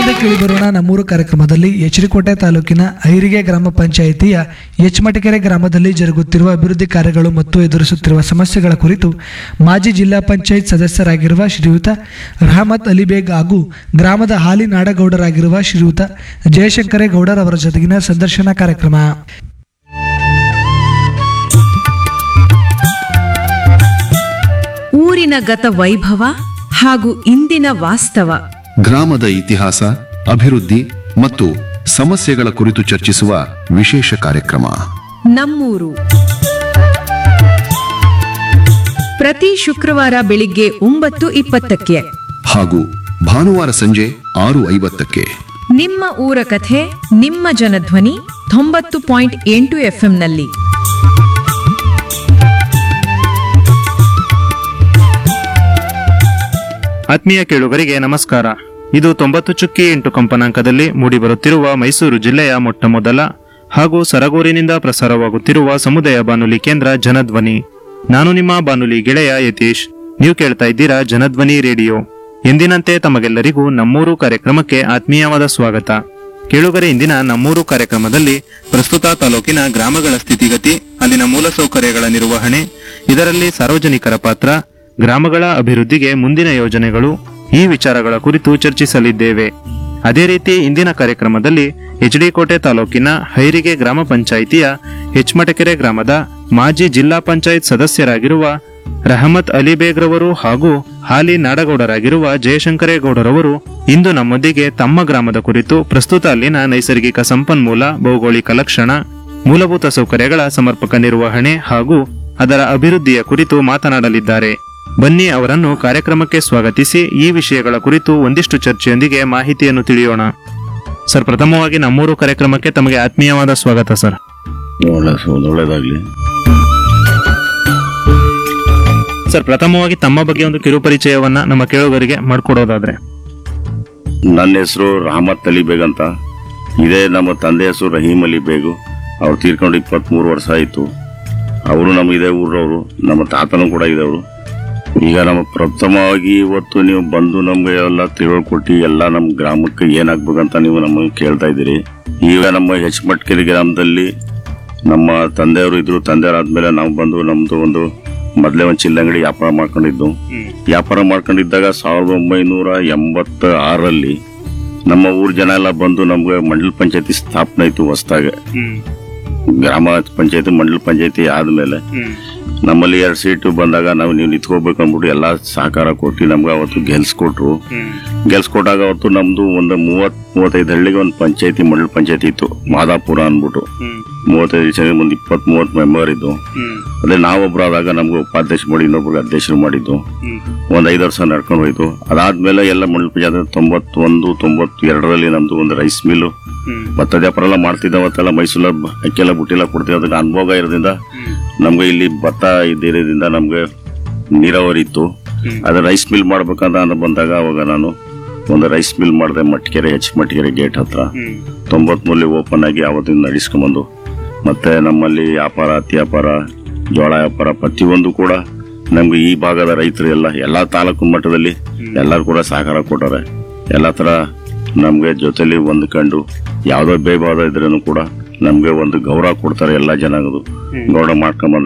ಮುಂದೆ ಕೇಳಿಬರೋಣ ನಮ್ಮೂರು ಕಾರ್ಯಕ್ರಮದಲ್ಲಿ ಎಚರಿಕೋಟೆ ತಾಲೂಕಿನ ಐರಿಗೆ ಗ್ರಾಮ ಪಂಚಾಯಿತಿಯ ಎಚ್ಮಟಿಕೆರೆ ಗ್ರಾಮದಲ್ಲಿ ಜರುಗುತ್ತಿರುವ ಅಭಿವೃದ್ಧಿ ಕಾರ್ಯಗಳು ಮತ್ತು ಎದುರಿಸುತ್ತಿರುವ ಸಮಸ್ಯೆಗಳ ಕುರಿತು ಮಾಜಿ ಜಿಲ್ಲಾ ಪಂಚಾಯತ್ ಸದಸ್ಯರಾಗಿರುವ ಶ್ರೀಯುತ ರಹಮತ್ ಅಲಿಬೇಗ್ ಹಾಗೂ ಗ್ರಾಮದ ಹಾಲಿ ನಾಡಗೌಡರಾಗಿರುವ ಶ್ರೀಯುತ ಜಯಶಂಕರೇ ಗೌಡರ್ ಅವರ ಜೊತೆಗಿನ ಸಂದರ್ಶನ ಕಾರ್ಯಕ್ರಮ ಊರಿನ ಗತ ವೈಭವ ಹಾಗೂ ಇಂದಿನ ವಾಸ್ತವ ಗ್ರಾಮದ ಇತಿಹಾಸ ಅಭಿವೃದ್ಧಿ ಮತ್ತು ಸಮಸ್ಯೆಗಳ ಕುರಿತು ಚರ್ಚಿಸುವ ವಿಶೇಷ ಕಾರ್ಯಕ್ರಮ ನಮ್ಮೂರು ಪ್ರತಿ ಶುಕ್ರವಾರ ಬೆಳಿಗ್ಗೆ ಒಂಬತ್ತು ಇಪ್ಪತ್ತಕ್ಕೆ ಹಾಗೂ ಭಾನುವಾರ ಸಂಜೆ ಆರು ಐವತ್ತಕ್ಕೆ ನಿಮ್ಮ ಊರ ಕಥೆ ನಿಮ್ಮ ಜನಧ್ವನಿ ತೊಂಬತ್ತು ಪಾಯಿಂಟ್ ಎಂಟು ಎಫ್ಎಂನಲ್ಲಿ ಆತ್ಮೀಯ ಕೇಳುಗರಿಗೆ ನಮಸ್ಕಾರ ಇದು ತೊಂಬತ್ತು ಚುಕ್ಕಿ ಎಂಟು ಕಂಪನಾಂಕದಲ್ಲಿ ಮೂಡಿಬರುತ್ತಿರುವ ಮೈಸೂರು ಜಿಲ್ಲೆಯ ಮೊಟ್ಟಮೊದಲ ಹಾಗೂ ಸರಗೂರಿನಿಂದ ಪ್ರಸಾರವಾಗುತ್ತಿರುವ ಸಮುದಾಯ ಬಾನುಲಿ ಕೇಂದ್ರ ಜನಧ್ವನಿ ನಾನು ನಿಮ್ಮ ಬಾನುಲಿ ಗೆಳೆಯ ಯತೀಶ್ ನೀವು ಕೇಳ್ತಾ ಇದ್ದೀರಾ ಜನಧ್ವನಿ ರೇಡಿಯೋ ಎಂದಿನಂತೆ ತಮಗೆಲ್ಲರಿಗೂ ನಮ್ಮೂರು ಕಾರ್ಯಕ್ರಮಕ್ಕೆ ಆತ್ಮೀಯವಾದ ಸ್ವಾಗತ ಕೇಳುಗರೆ ಇಂದಿನ ನಮ್ಮೂರು ಕಾರ್ಯಕ್ರಮದಲ್ಲಿ ಪ್ರಸ್ತುತ ತಾಲೂಕಿನ ಗ್ರಾಮಗಳ ಸ್ಥಿತಿಗತಿ ಅಲ್ಲಿನ ಮೂಲಸೌಕರ್ಯಗಳ ನಿರ್ವಹಣೆ ಇದರಲ್ಲಿ ಸಾರ್ವಜನಿಕರ ಪಾತ್ರ ಗ್ರಾಮಗಳ ಅಭಿವೃದ್ಧಿಗೆ ಮುಂದಿನ ಯೋಜನೆಗಳು ಈ ವಿಚಾರಗಳ ಕುರಿತು ಚರ್ಚಿಸಲಿದ್ದೇವೆ ಅದೇ ರೀತಿ ಇಂದಿನ ಕಾರ್ಯಕ್ರಮದಲ್ಲಿ ಎಚ್ಡಿ ಕೋಟೆ ತಾಲೂಕಿನ ಹೈರಿಗೆ ಗ್ರಾಮ ಪಂಚಾಯಿತಿಯ ಹೆಚ್ಮಟಕೆರೆ ಗ್ರಾಮದ ಮಾಜಿ ಜಿಲ್ಲಾ ಪಂಚಾಯತ್ ಸದಸ್ಯರಾಗಿರುವ ರಹಮತ್ ಅಲಿಬೇಗ್ರವರು ಹಾಗೂ ಹಾಲಿ ನಾಡಗೌಡರಾಗಿರುವ ಜಯಶಂಕರೇಗೌಡರವರು ಇಂದು ನಮ್ಮೊಂದಿಗೆ ತಮ್ಮ ಗ್ರಾಮದ ಕುರಿತು ಪ್ರಸ್ತುತ ಅಲ್ಲಿನ ನೈಸರ್ಗಿಕ ಸಂಪನ್ಮೂಲ ಭೌಗೋಳಿಕ ಲಕ್ಷಣ ಮೂಲಭೂತ ಸೌಕರ್ಯಗಳ ಸಮರ್ಪಕ ನಿರ್ವಹಣೆ ಹಾಗೂ ಅದರ ಅಭಿವೃದ್ಧಿಯ ಕುರಿತು ಮಾತನಾಡಲಿದ್ದಾರೆ ಬನ್ನಿ ಅವರನ್ನು ಕಾರ್ಯಕ್ರಮಕ್ಕೆ ಸ್ವಾಗತಿಸಿ ಈ ವಿಷಯಗಳ ಕುರಿತು ಒಂದಿಷ್ಟು ಚರ್ಚೆಯೊಂದಿಗೆ ಮಾಹಿತಿಯನ್ನು ತಿಳಿಯೋಣ ಸರ್ ಪ್ರಥಮವಾಗಿ ನಮ್ಮೂರು ಕಾರ್ಯಕ್ರಮಕ್ಕೆ ತಮಗೆ ಆತ್ಮೀಯವಾದ ಸ್ವಾಗತ ಸರ್ ಒಳ್ಳೆ ಒಳ್ಳೇದಾಗ್ಲಿ ಸರ್ ಪ್ರಥಮವಾಗಿ ತಮ್ಮ ಬಗ್ಗೆ ಒಂದು ಕಿರುಪರಿಚಯವನ್ನ ನಮ್ಮ ಕೇಳುಗರಿಗೆ ಮಾಡಿಕೊಡೋದಾದ್ರೆ ನನ್ನ ಹೆಸರು ರಹಮತ್ ಅಲಿ ಬೇಗ್ ಅಂತ ಇದೇ ನಮ್ಮ ತಂದೆ ಹೆಸರು ರಹೀಮ್ ಅಲಿ ಬೇಗು ಅವ್ರು ತೀರ್ಕೊಂಡು ಇಪ್ಪತ್ಮೂರು ವರ್ಷ ಆಯಿತು ಅವರು ನಮ್ಮ ಇದೇ ಊರವರು ನಮ್ಮ ತಾತನೂ ಕೂಡ ಇದ್ದವರು ಈಗ ನಮ್ಮ ಪ್ರಥಮವಾಗಿ ಇವತ್ತು ನೀವು ಬಂದು ನಮ್ಗೆ ಎಲ್ಲ ತಿಳ್ಕೊಟ್ಟು ಎಲ್ಲ ನಮ್ಮ ಗ್ರಾಮಕ್ಕೆ ಏನಾಗ್ಬೇಕಂತ ನೀವು ನಮಗೆ ಕೇಳ್ತಾ ಇದ್ದೀರಿ ಈಗ ನಮ್ಮ ಹೆಚ್ಮಟ್ಕೆರೆ ಗ್ರಾಮದಲ್ಲಿ ನಮ್ಮ ತಂದೆಯವರು ಇದ್ರು ತಂದೆಯವರಾದ್ಮೇಲೆ ನಾವು ಬಂದು ನಮ್ದು ಒಂದು ಮೊದಲೇ ಒಂದು ಚಿಲ್ಲಂಗಡಿ ವ್ಯಾಪಾರ ಮಾಡ್ಕೊಂಡಿದ್ದು ವ್ಯಾಪಾರ ಮಾಡ್ಕೊಂಡಿದ್ದಾಗ ಸಾವಿರದ ಒಂಬೈನೂರ ಎಂಬತ್ತ ಆರರಲ್ಲಿ ನಮ್ಮ ಊರ್ ಜನ ಎಲ್ಲ ಬಂದು ನಮ್ಗೆ ಮಂಡಲ ಪಂಚಾಯತಿ ಸ್ಥಾಪನೆ ಆಯ್ತು ಹೊಸ್ದಾಗೆ ಗ್ರಾಮ ಪಂಚಾಯತಿ ಮಂಡಲ ಪಂಚಾಯತಿ ಆದ್ಮೇಲೆ ನಮ್ಮಲ್ಲಿ ಎರಡು ಸೀಟು ಬಂದಾಗ ನಾವು ನೀವು ನಿಂತ್ಕೋಬೇಕು ಅಂದ್ಬಿಟ್ಟು ಎಲ್ಲ ಸಹಕಾರ ಕೊಟ್ಟು ನಮ್ಗೆ ಅವತ್ತು ಗೆಲ್ಸ್ಕೊಟ್ರು ಗೆಲ್ಸ್ಕೊಟ್ಟಾಗ ಅವತ್ತು ನಮ್ದು ಒಂದು ಮೂವತ್ ಮೂವತ್ತೈದು ಹಳ್ಳಿಗೆ ಒಂದು ಪಂಚಾಯತಿ ಮಂಡಲ ಪಂಚಾಯತಿ ಇತ್ತು ಮಾದಾಪುರ ಅಂದ್ಬಿಟ್ಟು ಮೂವತ್ತೈದು ಜನ ಒಂದು ಇಪ್ಪತ್ತ್ ಮೂವತ್ತು ಮೆಂಬರ್ ಇದ್ದು ಅದೇ ನಾವೊಬ್ರು ಆದಾಗ ನಮ್ಗೆ ಉಪಾಧ್ಯಕ್ಷ ಮಾಡಿ ಇನ್ನೊಬ್ರಿಗೆ ಅಧ್ಯಕ್ಷರು ಮಾಡಿದ್ದು ಒಂದ್ ಐದು ವರ್ಷ ನಡ್ಕೊಂಡು ಹೋಯ್ತು ಅದಾದ್ಮೇಲೆ ಎಲ್ಲ ಮಂಡಲ ಪಂಚಾಯತ್ ತೊಂಬತ್ತೊಂದು ತೊಂಬತ್ತು ಎರಡರಲ್ಲಿ ನಮ್ದು ಒಂದು ರೈಸ್ ಮಿಲ್ಲು ಭತ್ತದ ವ್ಯಾಪಾರ ಎಲ್ಲ ಮಾಡ್ತಿದ್ದ ಅವತ್ತೆಲ್ಲ ಮೈಸೂರ ಅಕ್ಕೆಲ್ಲ ಬುಟ್ಟಿಲ್ಲ ಕೊಡ್ತಿದ್ದ ಅದಕ್ಕೆ ಅನುಭವ ಇರೋದ್ರಿಂದ ನಮ್ಗೆ ಇಲ್ಲಿ ಭತ್ತ ಇದ್ದಿರೋದ್ರಿಂದ ನಮ್ಗೆ ನೀರಾವರಿ ಇತ್ತು ಅದ ರೈಸ್ ಮಿಲ್ ಮಾಡ್ಬೇಕಂತ ಅನ್ನೋ ಬಂದಾಗ ಅವಾಗ ನಾನು ಒಂದು ರೈಸ್ ಮಿಲ್ ಮಾಡಿದೆ ಮಟ್ಕೆರೆ ಹೆಚ್ ಮಟ್ಕೆರೆ ಗೇಟ್ ಹತ್ರ ತೊಂಬತ್ಮೂರಲ್ಲಿ ಓಪನ್ ಆಗಿ ಅವತ್ತಿಂದ ನಡೆಸ್ಕೊಂಬಂದು ಮತ್ತೆ ನಮ್ಮಲ್ಲಿ ವ್ಯಾಪಾರ ಹತ್ತಿ ವ್ಯಾಪಾರ ಜೋಳ ವ್ಯಾಪಾರ ಪ್ರತಿಯೊಂದು ಕೂಡ ನಮ್ಗೆ ಈ ಭಾಗದ ರೈತರು ಎಲ್ಲ ಎಲ್ಲಾ ತಾಲೂಕು ಮಟ್ಟದಲ್ಲಿ ಎಲ್ಲರೂ ಕೂಡ ಸಹಕಾರ ಕೊಟ್ಟಾರೆ ಎಲ್ಲಾ ತರ ನಮ್ಗೆ ಜೊತೆಲಿ ಹೊಂದ್ಕೊಂಡು ಯಾವ್ದೋ ಭೇದಭಾವ ಇದ್ರೂ ಕೂಡ ನಮ್ಗೆ ಒಂದು ಗೌರವ ಕೊಡ್ತಾರೆ ಎಲ್ಲಾ ಜನಾಂಗದು ಗೌರವ ಮಾಡ್ಕೊಂಡ್